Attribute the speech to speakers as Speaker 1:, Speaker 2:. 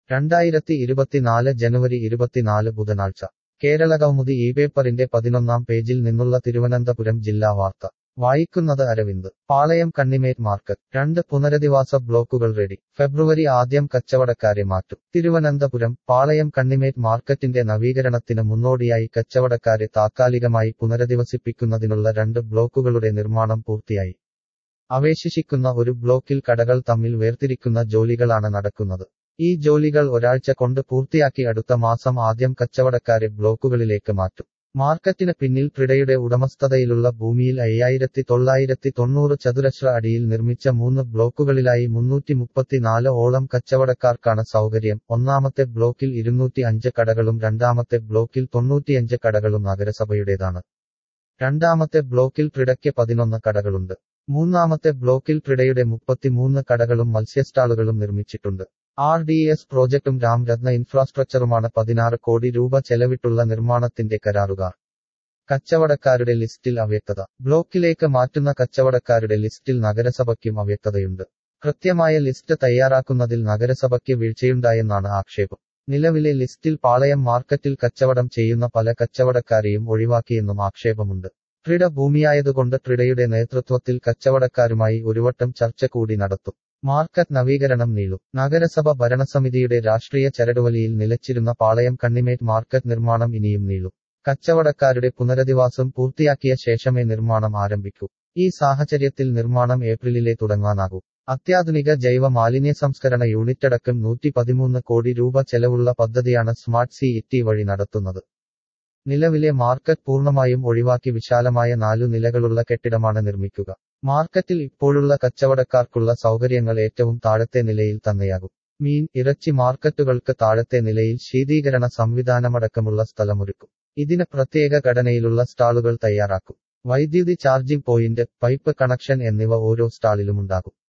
Speaker 1: രണ്ടായിരത്തി ഇരുപത്തിനാല് ജനുവരി ഇരുപത്തിനാല് ബുധനാഴ്ച കേരള കൗമുദി ഈ പേപ്പറിന്റെ പതിനൊന്നാം പേജിൽ നിന്നുള്ള തിരുവനന്തപുരം ജില്ലാ വാർത്ത വായിക്കുന്നത് അരവിന്ദ് പാളയം കണ്ണിമേറ്റ് മാർക്കറ്റ് രണ്ട് പുനരധിവാസ ബ്ലോക്കുകൾ റെഡി ഫെബ്രുവരി ആദ്യം കച്ചവടക്കാരെ മാറ്റും തിരുവനന്തപുരം പാളയം കണ്ണിമേറ്റ് മാർക്കറ്റിന്റെ നവീകരണത്തിന് മുന്നോടിയായി കച്ചവടക്കാരെ താത്കാലികമായി പുനരധിവസിപ്പിക്കുന്നതിനുള്ള രണ്ട് ബ്ലോക്കുകളുടെ നിർമ്മാണം പൂർത്തിയായി അവശേഷിക്കുന്ന ഒരു ബ്ലോക്കിൽ കടകൾ തമ്മിൽ വേർതിരിക്കുന്ന ജോലികളാണ് നടക്കുന്നത് ഈ ജോലികൾ ഒരാഴ്ച കൊണ്ട് പൂർത്തിയാക്കി അടുത്ത മാസം ആദ്യം കച്ചവടക്കാരെ ബ്ലോക്കുകളിലേക്ക് മാറ്റും മാർക്കറ്റിന് പിന്നിൽ പ്രിഡയുടെ ഉടമസ്ഥതയിലുള്ള ഭൂമിയിൽ അയ്യായിരത്തി തൊള്ളായിരത്തി തൊണ്ണൂറ് ചതുരശ്ര അടിയിൽ നിർമ്മിച്ച മൂന്ന് ബ്ലോക്കുകളിലായി മുന്നൂറ്റി മുപ്പത്തിനാല് ഓളം കച്ചവടക്കാർക്കാണ് സൗകര്യം ഒന്നാമത്തെ ബ്ലോക്കിൽ ഇരുന്നൂറ്റി അഞ്ച് കടകളും രണ്ടാമത്തെ ബ്ലോക്കിൽ തൊണ്ണൂറ്റിയഞ്ച് കടകളും നഗരസഭയുടേതാണ് രണ്ടാമത്തെ ബ്ലോക്കിൽ പ്രിഡയ്ക്ക് പതിനൊന്ന് കടകളുണ്ട് മൂന്നാമത്തെ ബ്ലോക്കിൽ പ്രിഡയുടെ മുപ്പത്തിമൂന്ന് കടകളും മത്സ്യസ്റ്റാളുകളും നിർമ്മിച്ചിട്ടുണ്ട് ആർ ഡി എസ് പ്രോജക്ടും രാംരത്ന ഇൻഫ്രാസ്ട്രക്ചറുമാണ് പതിനാറ് കോടി രൂപ ചെലവിട്ടുള്ള നിർമ്മാണത്തിന്റെ കരാറുകാർ കച്ചവടക്കാരുടെ ലിസ്റ്റിൽ അവ്യക്തത ബ്ലോക്കിലേക്ക് മാറ്റുന്ന കച്ചവടക്കാരുടെ ലിസ്റ്റിൽ നഗരസഭയ്ക്കും അവ്യക്തതയുണ്ട് കൃത്യമായ ലിസ്റ്റ് തയ്യാറാക്കുന്നതിൽ നഗരസഭയ്ക്ക് വീഴ്ചയുണ്ടായെന്നാണ് ആക്ഷേപം നിലവിലെ ലിസ്റ്റിൽ പാളയം മാർക്കറ്റിൽ കച്ചവടം ചെയ്യുന്ന പല കച്ചവടക്കാരെയും ഒഴിവാക്കിയെന്നും ആക്ഷേപമുണ്ട് ട്രിഡ ഭൂമിയായതുകൊണ്ട് ട്രിഡയുടെ നേതൃത്വത്തിൽ കച്ചവടക്കാരുമായി ഒരുവട്ടം ചർച്ച കൂടി നടത്തും മാർക്കറ്റ് നവീകരണം നീളും നഗരസഭ ഭരണസമിതിയുടെ രാഷ്ട്രീയ ചരടുവലിയിൽ നിലച്ചിരുന്ന പാളയം കണ്ണിമേറ്റ് മാർക്കറ്റ് നിർമ്മാണം ഇനിയും നീളും കച്ചവടക്കാരുടെ പുനരധിവാസം പൂർത്തിയാക്കിയ ശേഷമേ നിർമ്മാണം ആരംഭിക്കൂ ഈ സാഹചര്യത്തിൽ നിർമ്മാണം ഏപ്രിലിലെ തുടങ്ങാനാകൂ അത്യാധുനിക ജൈവ മാലിന്യ സംസ്കരണ യൂണിറ്റടക്കം നൂറ്റി പതിമൂന്ന് കോടി രൂപ ചെലവുള്ള പദ്ധതിയാണ് സ്മാർട്ട് സി ഇറ്റി വഴി നടത്തുന്നത് നിലവിലെ മാർക്കറ്റ് പൂർണ്ണമായും ഒഴിവാക്കി വിശാലമായ നാലു നിലകളുള്ള കെട്ടിടമാണ് നിർമ്മിക്കുക മാർക്കറ്റിൽ ഇപ്പോഴുള്ള കച്ചവടക്കാർക്കുള്ള സൗകര്യങ്ങൾ ഏറ്റവും താഴത്തെ നിലയിൽ തന്നെയാകും മീൻ ഇറച്ചി മാർക്കറ്റുകൾക്ക് താഴത്തെ നിലയിൽ ശീതീകരണ സംവിധാനമടക്കമുള്ള സ്ഥലമൊരുക്കും ഇതിന് പ്രത്യേക ഘടനയിലുള്ള സ്റ്റാളുകൾ തയ്യാറാക്കും വൈദ്യുതി ചാർജിംഗ് പോയിന്റ് പൈപ്പ് കണക്ഷൻ എന്നിവ ഓരോ സ്റ്റാളിലുമുണ്ടാകും